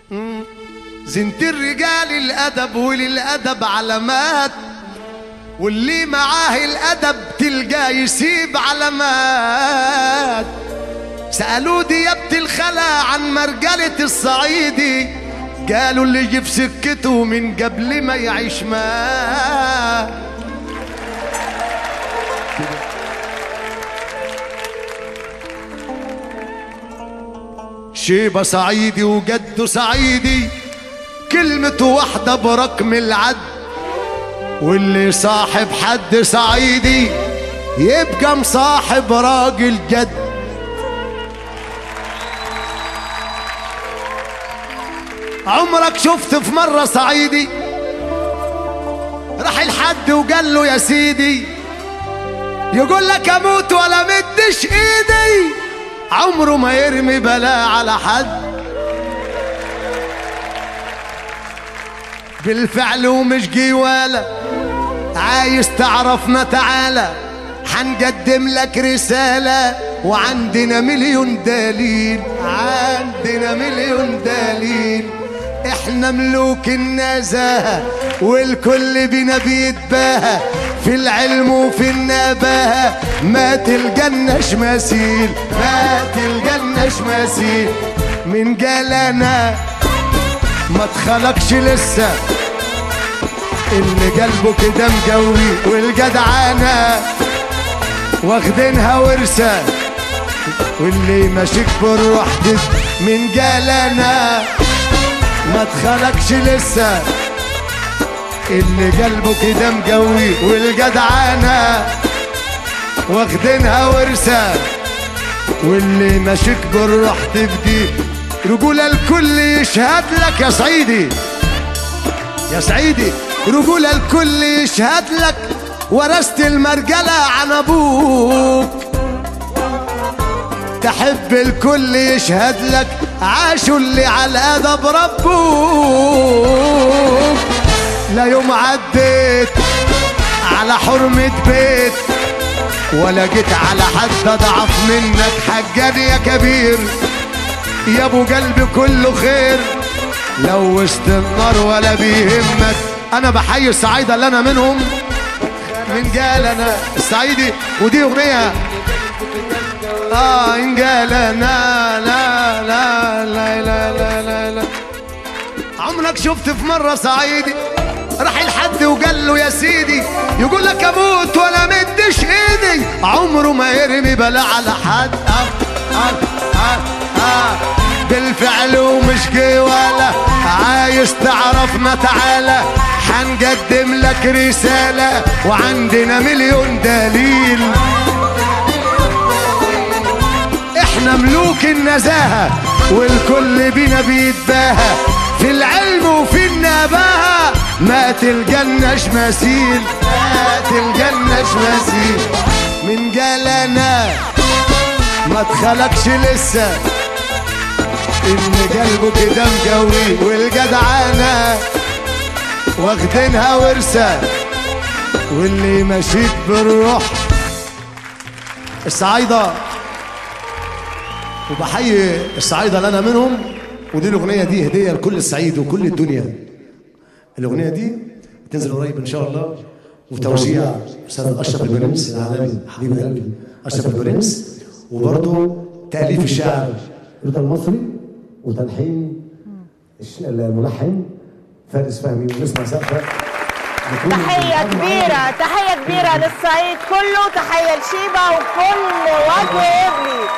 زنت الرجال الأدب وللأدب علامات واللي معاه الأدب تلقاه يسيب علامات سألوا ديابة الخلا عن مرجلة الصعيدي قالوا اللي يجي في سكته من قبل ما يعيش مات شيبة صعيدي وجده صعيدي كلمته واحدة برقم العد واللي صاحب حد صعيدي يبقى مصاحب راجل جد عمرك شفت في مرة صعيدي راح الحد وقال له يا سيدي يقول لك اموت ولا مدش ايدي عمره ما يرمي بلاء على حد بالفعل ومش جواله عايز تعرفنا تعالى حنقدم لك رسالة وعندنا مليون دليل عندنا مليون دليل احنا ملوك النزاهة والكل بينا بيتباهى في العلم وفي النباهة ما تلقناش مثيل ما تلقناش مثيل من قالنا ما اتخلقش لسه اللي قلبه كده مقوي والجدعانة واخدينها ورثة واللي ماشيك بالروح دي من قالنا ما اتخلقش لسه اللي قلبه كده مقوي والجدعانة واخدينها ورثة واللي ماشيك بالروح تبدي رجولة الكل يشهد لك يا صعيدي يا سعيدي رجولة الكل يشهد لك ورثت المرجلة عن أبوك تحب الكل يشهد لك عاشوا اللي على الأدب ربوك لا يوم عديت على حرمة بيت ولا جيت على حد أضعف منك حجان يا كبير يا ابو قلبي كله خير لو وسط النار ولا بيهمك انا بحيي الصعايده اللي انا منهم من قال انا الصعيدي ودي اغنيه اه ان قال انا لا لا لا لا لا لا, لا. عمرك شفت في مره صعيدي راح الحد وقال له يا سيدي يقول لك اموت ولا مدش ايدي عمره ما يرمي بلا على حد آه آه آه آه بالفعل ومش ولا عايز تعرفنا تعالى حنقدم لك رسالة وعندنا مليون دليل احنا ملوك النزاهة والكل بينا بيتباهى في العلم وفي النباهة ما تلقناش مثيل ما تلقناش مثيل من قالنا ما اتخلقش لسه اللي قلبه كده مقوي والجدعانة واخدينها ورثة واللي ماشيك بالروح الصعايدة وبحيي الصعايدة اللي أنا منهم ودي الأغنية دي هدية لكل الصعيد وكل الدنيا الأغنية دي تنزل قريب إن شاء الله وتوزيع أستاذ أشرف البرنس العالمي حبيب قلبي أشرف البرنس وبرضه تأليف الشعر رضا المصري وتلحين الش- الملحن فارس فهمي ونسمع سقفه تحية كبيرة تحية كبيرة للصعيد كله تحية لشيبة وكل وجه ابلي